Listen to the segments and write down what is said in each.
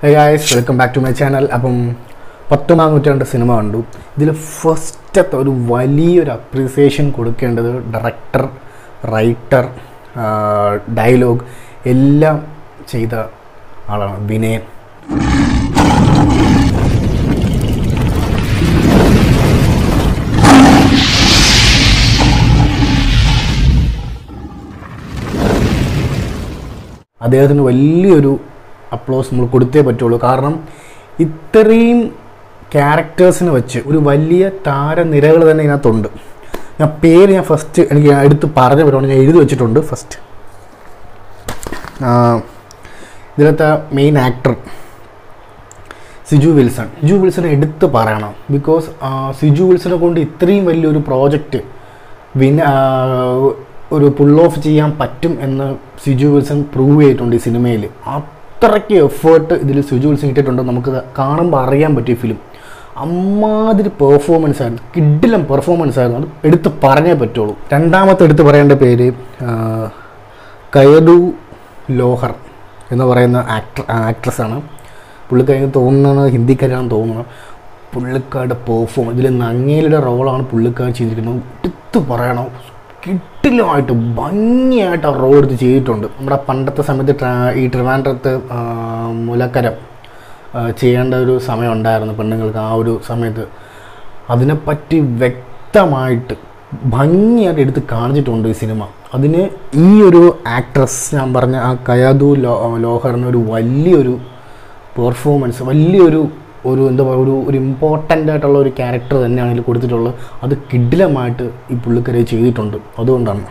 guys welcome back to my channel അപ്പം പത്തൊമ്പതാം നൂറ്റാണ്ട് സിനിമ കണ്ടു ഇതിൽ ഫസ്റ്റത്തെ ഒരു വലിയൊരു അപ്രീസിയേഷൻ കൊടുക്കേണ്ടത് ഡയറക്ടർ റൈറ്റർ ഡയലോഗ് എല്ലാം ചെയ്ത ആളാണ് വിനയൻ അദ്ദേഹത്തിന് വലിയൊരു അപ്ലോസ് നമ്മൾ കൊടുത്തേ പറ്റുള്ളൂ കാരണം ഇത്രയും ക്യാരക്ടേഴ്സിനെ വെച്ച് ഒരു വലിയ താരനിരകൾ തന്നെ ഇതിനകത്തുണ്ട് ഞാൻ പേര് ഞാൻ ഫസ്റ്റ് എനിക്ക് എടുത്ത് പറഞ്ഞു വരുവാണ് ഞാൻ എഴുതി വെച്ചിട്ടുണ്ട് ഫസ്റ്റ് ഇതിലത്തെ മെയിൻ ആക്ടർ സിജു വിൽസൺ സിജു വിൽസൺ എടുത്ത് പറയണം ബിക്കോസ് സിജു വിൽസനെ കൊണ്ട് ഇത്രയും വലിയൊരു പ്രോജക്റ്റ് വിൻ ആ, ഒരു പുൾ ഓഫ് ചെയ്യാൻ പറ്റും എന്ന് സിജു വിൽസൺ പ്രൂവ് ചെയ്തിട്ടുണ്ട് ഈ സിനിമയിൽ അത്രയ്ക്ക് എഫേർട്ട് ഇതിൽ സിജു വിൽസൺ ഇട്ടിട്ടുണ്ട് നമുക്ക് കാണുമ്പോൾ അറിയാൻ പറ്റിയ ഫിലിം അമ്മാതിരി പെർഫോമൻസ് ആയിരുന്നു കിഡിലം പെർഫോമൻസ് ആയിരുന്നു അത് എടുത്ത് പറഞ്ഞേ പറ്റുള്ളൂ രണ്ടാമത്തെ എടുത്ത് പറയേണ്ട പേര് ആ, കയഡു ലോഹർ എന്ന് പറയുന്ന ആക്ടർ ആക്ട്രസ്സാണ് പുള്ളിക്കാരി തോന്നുന്നത് ഹിന്ദിക്കാരാണെന്ന് തോന്നുന്നു പുള്ളിക്കാരുടെ പെർഫോം ഇതിൽ നങ്ങേലിയുടെ റോളാണ് പുള്ളിക്കാർ ചെയ്തിരിക്കുന്നത് എടുത്ത് പറയണം കിട്ടിലുമായിട്ട് ഭംഗിയായിട്ട് ആ റോൾ എടുത്ത് ചെയ്തിട്ടുണ്ട് നമ്മുടെ പണ്ടത്തെ സമയത്ത് ട്രാ- ഈ ട്രിവാൻഡ്രത്ത് ആ, മുലക്കരം ആ, ചെയ്യേണ്ട ഒരു സമയം ഉണ്ടായിരുന്നു പെണ്ണുങ്ങൾക്ക് ആ ഒരു സമയത്ത് അതിനെപ്പറ്റി വ്യക്തമായിട്ട് ഭംഗിയായിട്ട് എടുത്ത് കാണിച്ചിട്ടുണ്ട് ഈ സിനിമ അതിന് ഈ ഒരു ആക്ട്രസ് ഞാൻ പറഞ്ഞ ആ കയാദു ലോ ലോഹറിന് ഒരു വലിയൊരു പെർഫോമൻസ് വലിയൊരു ഒരു എന്താ പറയുക ഒരു ഒരു ഇമ്പോർട്ടൻ്റ് ആയിട്ടുള്ള ഒരു ക്യാരക്ടർ തന്നെയാണ് ഇതിൽ കൊടുത്തിട്ടുള്ളത് അത് കിഡിലമായിട്ട് ഈ പുള്ളിക്കരെ ചെയ്തിട്ടുണ്ട് അതുകൊണ്ടാണ്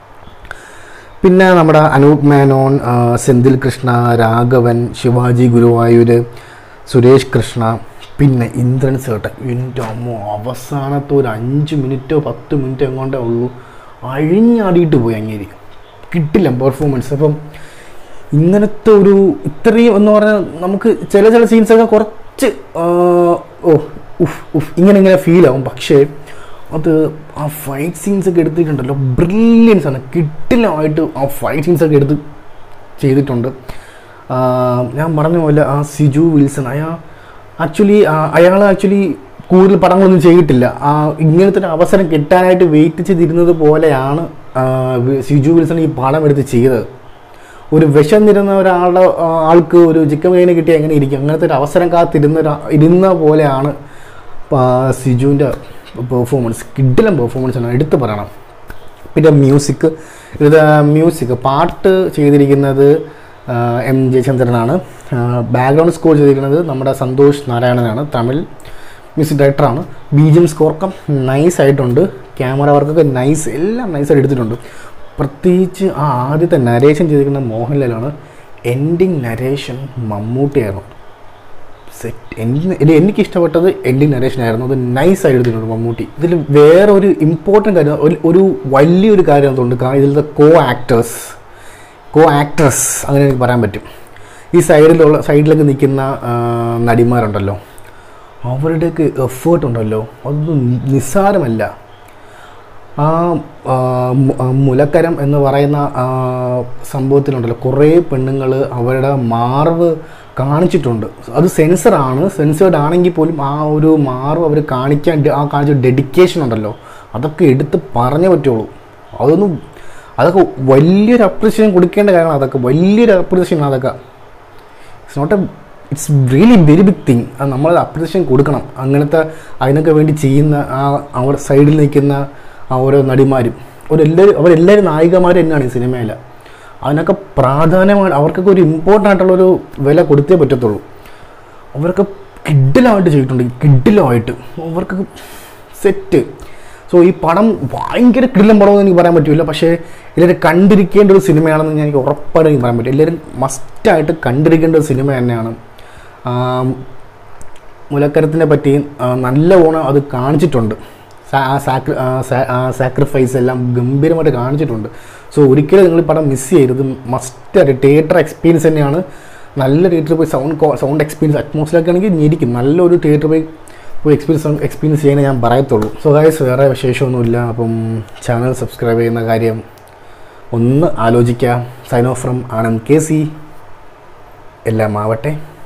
പിന്നെ നമ്മുടെ അനൂപ് മേനോൻ ആ, സെന്തിൽ കൃഷ്ണ രാഘവൻ ശിവാജി ഗുരുവായൂർ സുരേഷ് കൃഷ്ണ പിന്നെ ഇന്ദ്രൻ സേട്ടൻ എൻ്റെ അമ്മോ അവസാനത്തെ ഒരു അഞ്ച് മിനിറ്റോ പത്ത് മിനിറ്റോ എങ്ങോട്ടേ ഉള്ളൂ അഴിഞ്ഞാടിയിട്ട് പോയി അങ്ങേരി കിട്ടില്ല പെർഫോമൻസ് അപ്പം ഇങ്ങനത്തെ ഒരു ഇത്രയും എന്ന് പറഞ്ഞാൽ നമുക്ക് ചില ചില സീൻസൊക്കെ കുറച്ച് ആ, ഓ ഉഫ് ഉഫ് ഇങ്ങനെ ഇങ്ങനെ ഫീൽ ആവും പക്ഷേ അത് ആ ഫൈറ്റ് സീൻസ് ഒക്കെ എടുത്തിട്ടുണ്ടല്ലോ ബ്രില്യൻസ് ആണ് കിട്ടിലമായിട്ട് ആ ഫൈറ്റ് സീൻസ് ഒക്കെ എടുത്ത് ചെയ്തിട്ടുണ്ട് ആ, ഞാൻ പറഞ്ഞ പോലെ ആ സിജു വിൽസൺ അയാൾ ആക്ച്വലി അയാൾ ആക്ച്വലി കൂടുതൽ പടങ്ങളൊന്നും ചെയ്തിട്ടില്ല ആ ഇങ്ങനത്തെ ഒരു അവസരം കിട്ടാനായിട്ട് വെയിറ്റ് ചെയ്തിരുന്നത് പോലെയാണ് ആ, വി- സിജു വിൽസൺ ഈ പടം എടുത്ത് ചെയ്തത് ഒരു വിഷം നിരുന്ന ഒരാളുടെ ആ, ആൾക്ക് ഒരു ചിക്കൻ ബിരിയാണി കിട്ടിയ എങ്ങനെ ഇരിക്കും അങ്ങനത്തെ ഒരു അവസരം കാത്തിരുന്ന ഒരു ഇരുന്ന പോലെയാണ് പ- സിജുവിൻ്റെ പെർഫോമൻസ് കിഡിലും പെർഫോമൻസ് ആണ് എടുത്തു പറയണം പിന്നെ മ്യൂസിക് ഇത് മ്യൂസിക് പാട്ട് ചെയ്തിരിക്കുന്നത് ആ, എം ജയചന്ദ്രനാണ് ബാക്ക്ഗ്രൗണ്ട് സ്കോർ ചെയ്തിരിക്കുന്നത് നമ്മുടെ സന്തോഷ് നാരായണനാണ് തമിഴ് മ്യൂസിക് ഡയറക്ടറാണ് ബീജിയം സ്കോർക്കം നൈസ് ആയിട്ടുണ്ട് ക്യാമറ വർക്കൊക്കെ നൈസ് എല്ലാം നൈസായിട്ട് എടുത്തിട്ടുണ്ട് പ്രത്യേകിച്ച് ആ ആദ്യത്തെ നരേഷൻ ചെയ്തിരിക്കുന്ന മോഹൻലാലാണ് എൻഡിങ് നരേഷൻ മമ്മൂട്ടിയായിരുന്നു സെറ്റ് എനിക്ക് എനിക്ക് ഇഷ്ടപ്പെട്ടത് എൻഡിങ് നരേഷൻ ആയിരുന്നു അത് നൈസ് ആയിട്ട് എടുത്തിട്ടുണ്ട് മമ്മൂട്ടി ഇതിൽ വേറെ ഒരു ഇമ്പോർട്ടൻ്റ് കാര്യം ഒരു ഒരു വലിയൊരു കാര്യം അതുകൊണ്ട് കാരണം ഇതിലത്തെ കോ ആക്ടേഴ്സ് കോ ആക്ട്രസ് അങ്ങനെ എനിക്ക് പറയാൻ പറ്റും ഈ സൈഡിലുള്ള സൈഡിലൊക്കെ നിൽക്കുന്ന ആ, നടിമാരുണ്ടല്ലോ അവരുടെയൊക്കെ എഫേർട്ട് ഉണ്ടല്ലോ അതൊന്നും നിസ്സാരമല്ല ആ ആ, മു- ആ, മുലക്കരം എന്ന് പറയുന്ന ആ, സംഭവത്തിലുണ്ടല്ലോ കുറേ പെണ്ണുങ്ങൾ അവരുടെ മാർവ് കാണിച്ചിട്ടുണ്ട് അത് സെൻസറാണ് സെൻസേർഡ് ആണെങ്കിൽ പോലും ആ ഒരു മാർവ് അവർ കാണിക്കാൻ ഡെ- ആ കാണിച്ച ഡെഡിക്കേഷൻ ഉണ്ടല്ലോ അതൊക്കെ എടുത്ത് പറഞ്ഞേ പറ്റുള്ളൂ അതൊന്നും അതൊക്കെ വലിയൊരു അപ്രിസിയേഷൻ കൊടുക്കേണ്ട കാര്യമാണ് അതൊക്കെ വലിയൊരു അപ്രിസിയേഷൻ അതൊക്കെ it's not a it's really very big thing അത് നമ്മൾ അപ്രിസിയേഷൻ കൊടുക്കണം അങ്ങനത്തെ അതിനൊക്കെ വേണ്ടി ചെയ്യുന്ന ആ അവിടെ സൈഡിൽ നിൽക്കുന്ന ആ ഓരോ നടിമാരും അവരെല്ലാവരും അവരെല്ലാവരും നായികമാർ തന്നെയാണ് ഈ സിനിമയിൽ അതിനൊക്കെ പ്രാധാന്യമായി അവർക്കൊക്കെ ഒരു ഇമ്പോർട്ടൻ്റ് ആയിട്ടുള്ളൊരു വില കൊടുത്തേ പറ്റത്തുള്ളൂ അവർക്ക് കിഡിലായിട്ട് ചെയ്തിട്ടുണ്ട് കിഡിലുമായിട്ട് അവർക്ക് സെറ്റ് സോ ഈ പടം ഭയങ്കര കിടിലം പടമെന്ന് എനിക്ക് പറയാൻ പറ്റില്ല പക്ഷേ എല്ലാവരും കണ്ടിരിക്കേണ്ട ഒരു സിനിമയാണെന്ന് ഞാൻ എനിക്ക് ഉറപ്പായിട്ട് എനിക്ക് പറയാൻ പറ്റും എല്ലാവരും മസ്റ്റായിട്ട് കണ്ടിരിക്കേണ്ട ഒരു സിനിമ തന്നെയാണ് ആം, മുലക്കരത്തിനെ പറ്റി ആ, നല്ല ഓണം അത് കാണിച്ചിട്ടുണ്ട് സാക്രിഫൈസ് എല്ലാം ഗംഭീരമായിട്ട് കാണിച്ചിട്ടുണ്ട് സോ ഒരിക്കലും നിങ്ങൾ ഈ പടം മിസ് ചെയ്യരുത് മസ്റ്റായിട്ട് തിയേറ്റർ എക്സ്പീരിയൻസ് തന്നെയാണ് നല്ല തിയേറ്ററിൽ പോയി സൗണ്ട് സൗണ്ട് എക്സ്പീരിയൻസ് അറ്റ്മോസ്ഫിയറൊക്കെ ആണെങ്കിൽ ഞെരിക്കും നല്ലൊരു തിയേറ്ററിൽ പോയി പോയി എക്സ്പീരിയൻസ് എക്സ്പീരിയൻസ് ചെയ്യാനേ ഞാൻ പറയത്തുള്ളൂ സോ ഗൈസ് വേറെ വിശേഷമൊന്നുമില്ല അപ്പം ചാനൽ സബ്സ്ക്രൈബ് ചെയ്യുന്ന കാര്യം ഒന്ന് ആലോചിക്കാം sign off from Anand K C എല്ലാം ആവട്ടെ